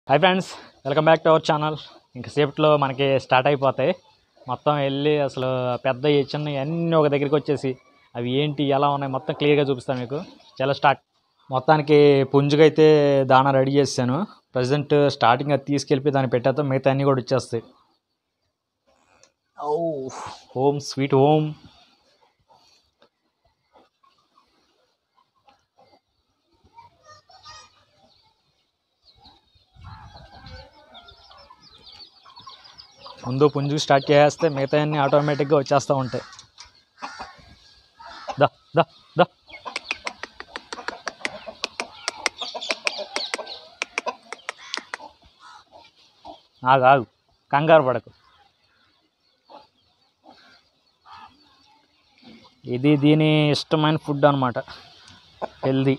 Hi friends welcome back to our channel ఇంక సేపట్లో మనకి స్టార్ట్ అయిపోతాయి మొత్తం వెళ్ళి అసలు పెద్ద చిన్న అన్నీ ఒక దగ్గరికి వచ్చేసి అవి ఏంటి ఎలా ఉన్నాయి మొత్తం క్లియర్గా చూపిస్తాను మీకు చాలా స్టార్ట్ మొత్తానికి పుంజుకైతే దానా రెడీ చేశాను ప్రజెంట్ స్టార్టింగ్ అది తీసుకెళ్ళి దాన్ని పెట్టేద్దాం మిగతా అన్నీ కూడా వచ్చేస్తాయి ఓ హోమ్ స్వీట్ హోమ్ ముందు పుంజు స్టార్ట్ చేస్తే మిగతా అన్ని ఆటోమేటిక్గా వచ్చేస్తూ ఉంటాయి దా దా దా ఆగు ఆగు కంగారు పడకు ఇది దీని ఇష్టమైన ఫుడ్ అనమాట హెల్దీ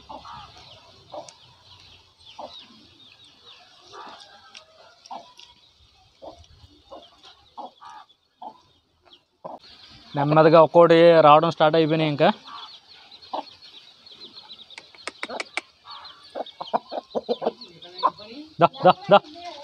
నెమ్మదిగా ఒక్కోటి రావడం స్టార్ట్ అయిపోయినాయి ఇంకా దా దా దా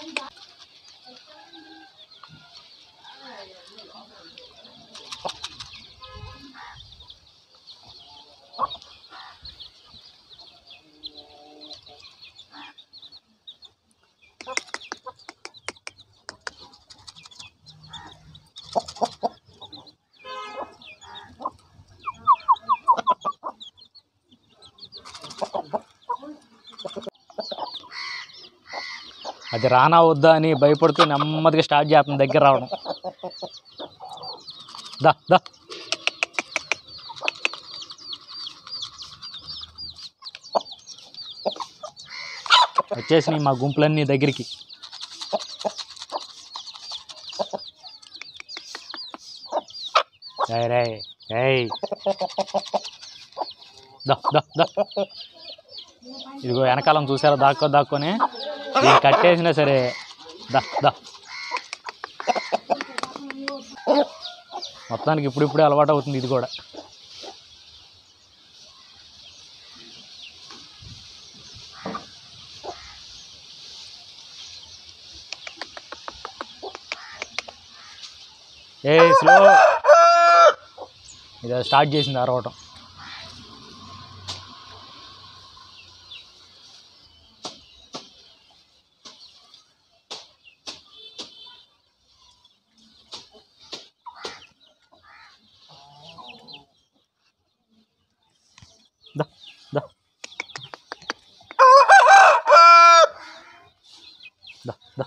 అది రానా వద్దా అని భయపడుతూ నెమ్మదిగా స్టార్ట్ చేస్తుంది దగ్గర రావడం దా దా వచ్చేసినాయి మా గుంపులన్నీ దగ్గరికి రే రే ఏయ్ దా దా దా ఇదిగో వెనకాలం చూసారా దాక్కో దాక్కొని ఇది కట్టేసినా సరే దా దా మొత్తానికి ఇప్పుడిప్పుడే అలవాటు అవుతుంది ఇది కూడా ఏ స్లో ఇది స్టార్ట్ చేసింది అరవటం దా దా దా దా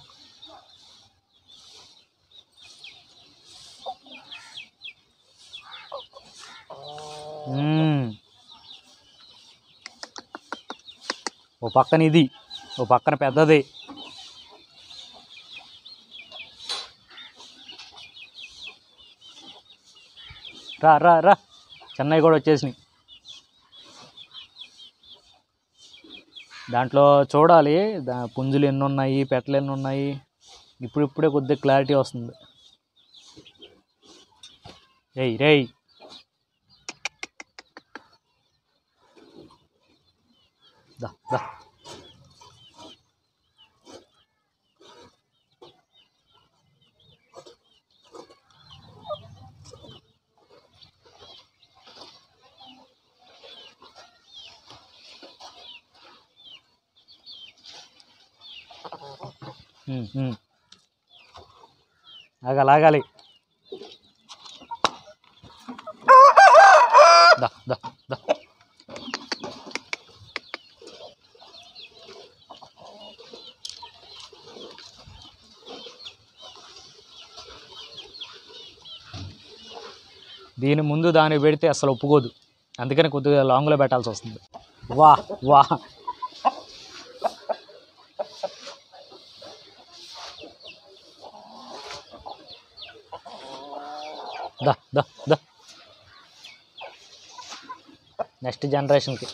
మ్మ్. ఓ పక్కన ఇది ఓ పక్కన పెద్దది రా రా రా చెన్నై కూడా వచ్చేసినాయి దాంట్లో చూడాలి దా పుంజులు ఎన్ని ఉన్నాయి పెట్టలు ఎన్ని ఉన్నాయి ఇప్పుడిప్పుడే కొద్దిగా క్లారిటీ వస్తుంది రేయ్ రేయ్ దా దా ఉమ్, ఉమ్. ఆగాలి ఆగాలి దా దా దా దీని ముందు దాన్ని పెడితే అసలు ఒప్పుకోదు అందుకని కొద్దిగా లాంగ్లో పెట్టాల్సి వస్తుంది వా వా దా దా దా నెక్స్ట్ జనరేషన్కి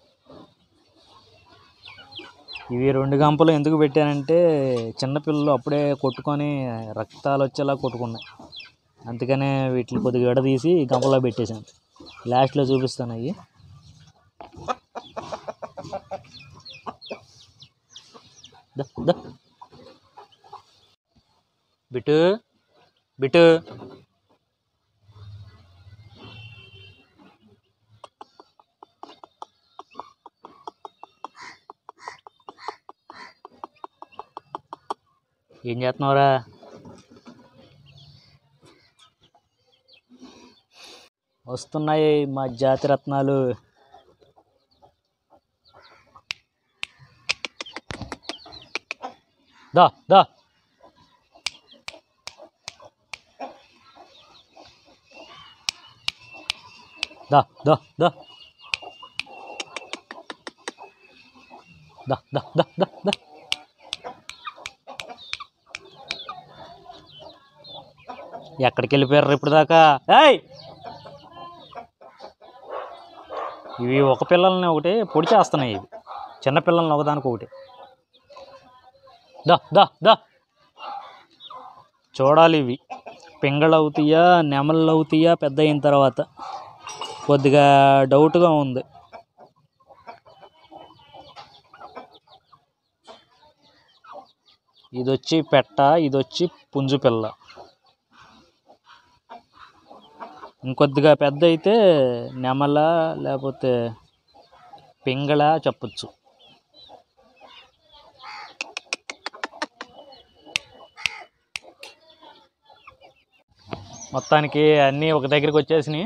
ఇవి రెండు గంపలు ఎందుకు పెట్టానంటే చిన్నపిల్లలు అప్పుడే కొట్టుకొని రక్తాలు వచ్చేలా కొట్టుకున్నాయి అందుకనే వీటిని కొద్దిగా విడదీసి గంపలో పెట్టేశాను లాస్ట్లో చూపిస్తాను అవి దా దా బిటు బిటు ఏం చేస్తున్నావురా వస్తున్నాయి మా జాతి రత్నాలు దా దా దా దా దా దా దా దా దా దా ఎక్కడికి వెళ్ళిపోయారు ఇప్పుడు దాకా ఏయ్ ఇవి ఒక పిల్లల్ని ఒకటి పొడి చేస్తున్నాయి ఇవి చిన్న పిల్లల్ని ఒకదానికి ఒకటి దా దా దా చూడాలి ఇవి పింగళ అవుతాయా నెమళ్ళు అవుతాయా పెద్ద అయిన తర్వాత కొద్దిగా డౌట్గా ఉంది ఇది వచ్చి పెట్ట ఇది వచ్చి పుంజు పిల్ల ఇంకొద్దిగా పెద్ద అయితే నెమల లేకపోతే పింగళ చెప్పచ్చు మొత్తానికి అన్నీ ఒక దగ్గరికి వచ్చేసినాయి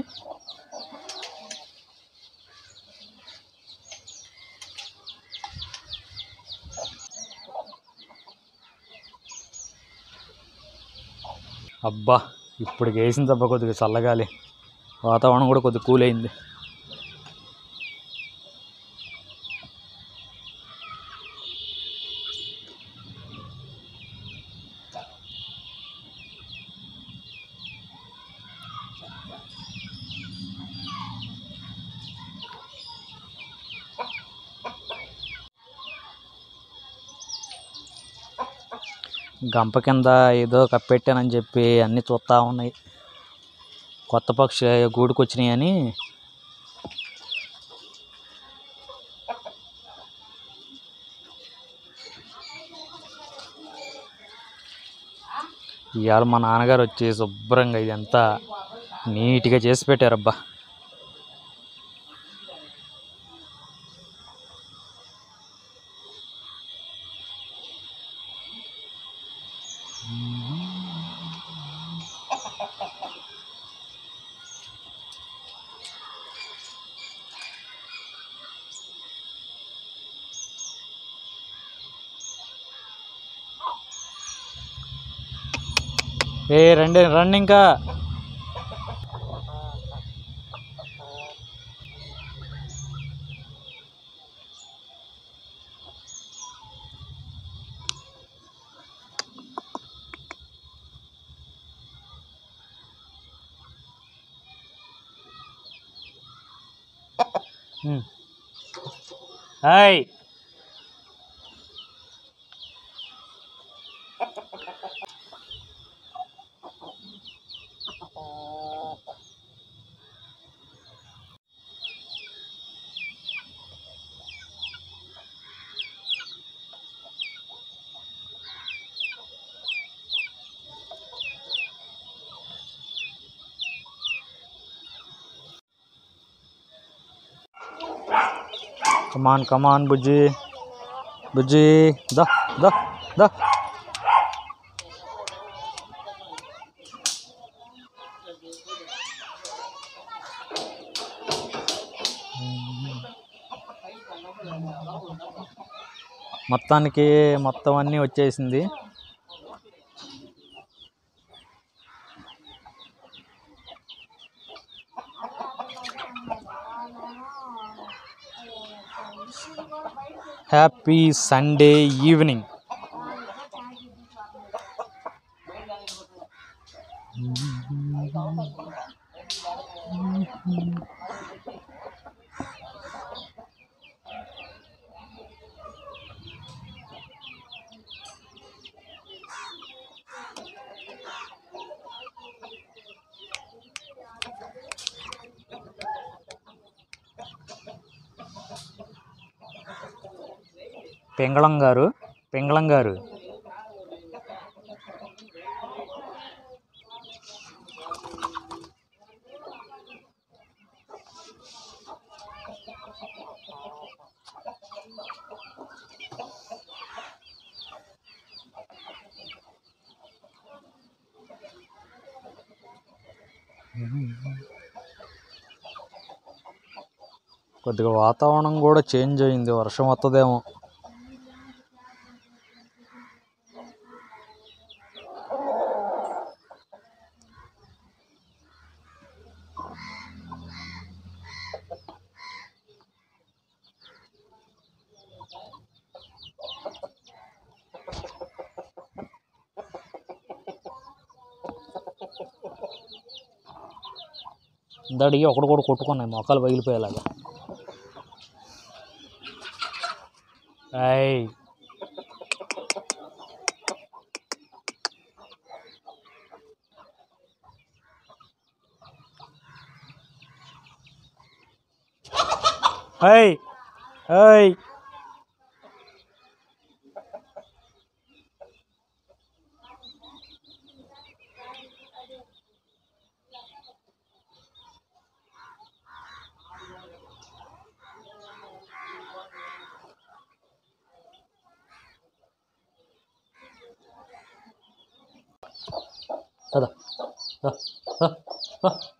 అబ్బా ఇప్పుడు వేసింది అబ్బా కొద్దిగా చల్లగాలి వాతావరణం కూడా కొద్దిగా కూల్ అయింది గంప కింద ఏదో కప్పెట్టానని చెప్పి అన్నీ చూస్తూ ఉన్నాయి కొత్త పక్షి గూడుకు వచ్చినాయి అని ఇవాళ మా నాన్నగారు వచ్చి శుభ్రంగా ఇదంతా నీట్గా చేసి పెట్టారబ్బా ఏ రండి రండి ఇంకా ఉమ్. హాయ్ కమాన్ కమాన్ బుజ్జి బుజ్జి దా దా దా మొత్తానికి మొత్తం అన్నీ వచ్చేసింది హ్యాపీ సండే ఈవినింగ్ పింగళం గారు పింగళం గారు కొద్దిగా వాతావరణం కూడా చేంజ్ అయింది వర్షం వస్తుందేమో దడిగి ఒకడు కూడా కొట్టుకున్నాయి మొక్కలు పగిలిపోయేలాగా అయ్ అయ్ అయ్ కదా